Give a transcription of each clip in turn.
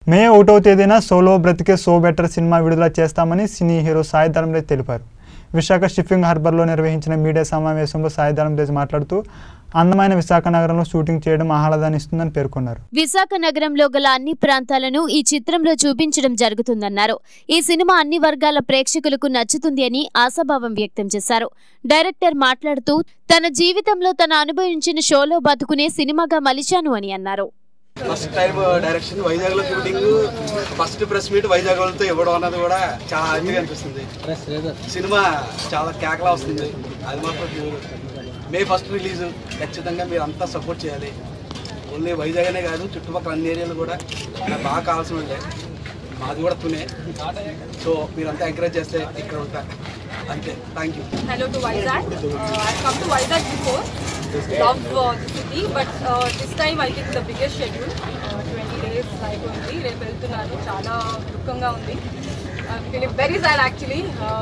మే ఒకటవ తేదీన సోలో బ్రతికే సో బెటర్ సినిమా విడుదల చేస్తామని సినీ హీరో సాయి ధర్మరాజ్ తెలిపారు విశాఖ షిప్పింగ్ హార్బర్లో నిర్వహించిన మీడియా సమావేశంలో సాయి ధర్మరాజ్ మాట్లాడుతూ అందమైన విశాఖ నగరంలో షూటింగ్ చేయడం ఆహ్లాదాన్ని ఇస్తుందని పేర్కొన్నారు విశాఖ నగరంలో గల అన్ని ప్రాంతాలను ఈ చిత్రంలో చూపించడం జరుగుతుందన్నారు ఈ సినిమా అన్ని వర్గాల ప్రేక్షకులకు నచ్చుతుంది అని ఆశాభావం వ్యక్తం చేశారు డైరెక్టర్ మాట్లాడుతూ తన జీవితంలో తన అనుభవించిన షోలో బతుకునే సినిమాగా మలిచాను అని అన్నారు ఫస్ట్ టైం డైరెక్షన్ వైజాగ్ లో shooting first press meet Vizag వాళ్ళతో ఇవ్వడం అన్నది కూడా చాలా హ్యాపీగా అనిపిస్తుంది సినిమా చాలా కేకలా వస్తుంది అది మాత్రం pure. మే ఫస్ట్ రిలీజ్ ఖచ్చితంగా మీరు అంతా సపోర్ట్ చేయాలి ఓన్లీ వైజాగ్ అనే కాదు చుట్టుపక్కల అన్ని ఏరియాలు కూడా నాకు బాగా కావాల్సి ఉంటాయి మాది కూడా తునే సో మీరంతా ఎంకరేజ్ చేస్తే ఇక్కడ ఉంటా అంతే thank you hello to Vizag. Uh, I've come to Vizag before. Love uh, the city, but uh, this time I think the biggest schedule. Uh, 20 days అయిపోయింది రేపు వెళ్తున్నాను చాలా దుఃఖంగా ఉంది feeling very sad actually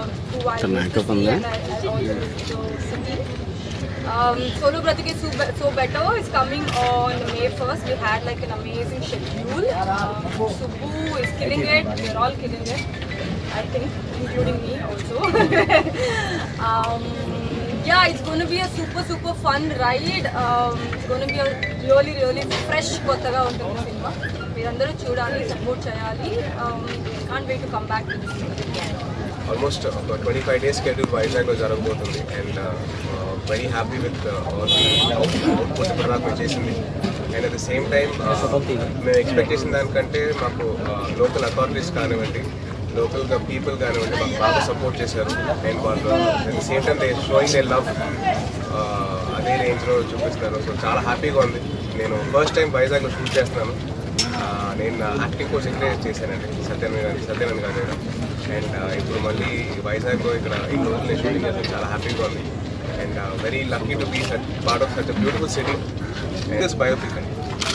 city Solo Bratike So Be- So Better is coming on May 1st. We had like an amazing schedule. Um, Subbu is killing it. We're all killing it. I think, including me also. um, yeah, it's going to be a super super fun ride. Um, it's going to be a really really fresh కొత్తగా ఉంటుంది cinema మీరందరూ చూడాలి support చేయాలి can't wait to come back almost ఒక twenty five days schedule వైజాగ్లో జరగబోతుంది and very happy with all output ఇప్పటిదాకా మేము చేసింది and at the same time మేము ఎక్స్పెక్ట్ చేసిన దానికంటే మాకు లోకల్ అథారిటీస్ కానివ్వండి లోకల్గా పీపుల్ కానివ్వండి మాకు బాగా సపోర్ట్ చేశారు అండ్ వాళ్ళు at the same time they showing their love అదే రేంజ్లో చూపిస్తున్నారు సో చాలా హ్యాపీగా ఉంది నేను ఫస్ట్ టైం వైజాగ్లో షూట్ చేస్తున్నాను ఆ, నేను యాక్టింగ్ కోర్స్ ఇక్కడే చేశానండి సత్యన్ గారి సత్యనన్ గారి అండ్ ఇప్పుడు మళ్ళీ వైజాగ్లో ఇక్కడ ఈ రోజు నేను షూటింగ్ చేస్తాను చాలా హ్యాపీగా ఉంది and very lucky to be such part of such beautiful city this biopic అండి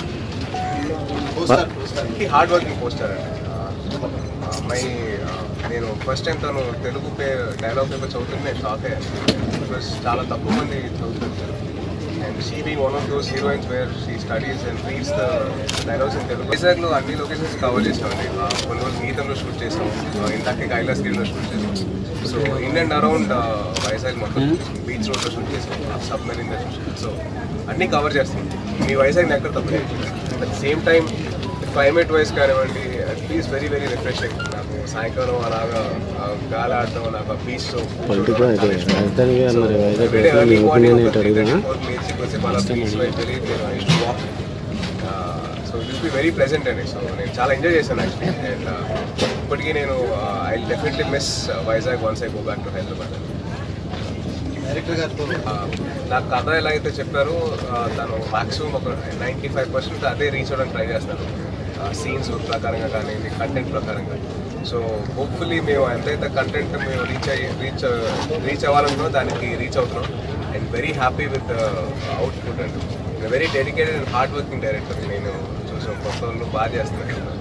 హార్డ్ వర్కింగ్ పోస్టర్ అండి ఆ, అమ్మాయి ఆ, నేను ఫస్ట్ టైం తను తెలుగు పే డైలాగ్ పేపర్ చదువుతుంటే నేను షాక్ అయ్యాను బికాస్ చాలా తక్కువ మంది చదువుతుంటారు and she be one of those heroines where she studies and reads the dialogues in Telugu వైజాగ్లో అన్ని లొకేషన్స్ కవర్ చేసామండి ఆ, కొన్ని రోజులు గీతంలో షూట్ చేసాం ఆ, ఇందాకే కైలాసగిరిలో షూట్ చేసాం so in and around Vizag మొత్తం బీచ్ రోడ్లో షూట్ చేసాం సబ్మెరీన్ షూట్ చేసాం సో అన్నీ కవర్ చేస్తాం మీ వైజాగ్ని ఎక్కడ తప్పు at same time climate wise కానివ్వండి ప్లీజ్ వెరీ వెరీ రిఫ్రెషింగ్ నాకు సాయంకాలం అలాగా ఆ, గాలి ఆడటం నాకు బీచ్ పొలిటికల్ అయితే రాజధానిగా మరి వైజాగ్ అయితే మీ ఒపీనియన్ ఏంటి అడుగుదా so it be very pleasant అండి సో నేను చాలా ఎంజాయ్ చేశాను యాక్చువల్లీ అండ్ ఇప్పటికీ నేను I definitely miss Vizag once I go back to Hyderabad director గారితో నాకు కథ ఎలా అయితే చెప్పారో ఆ, తను మాక్సిమం ఒక నైంటీ ఫైవ్ పర్సెంట్ అదే రీచ్ అవ్వడానికి ట్రై చేస్తాను సీన్స్ ప్రకారంగా కానీ కంటెంట్ ప్రకారంగా సో హోప్ఫుల్లీ మేము ఎంతైతే కంటెంట్ మేము రీచ్ అయ్యి రీచ్ రీచ్ అవ్వాలనుకున్నాం దానికి రీచ్ అవుతున్నాం and very happy with output and very dedicated and hard working director నేను చూసాను కొత్త వాళ్ళు బాగా చేస్తున్నాను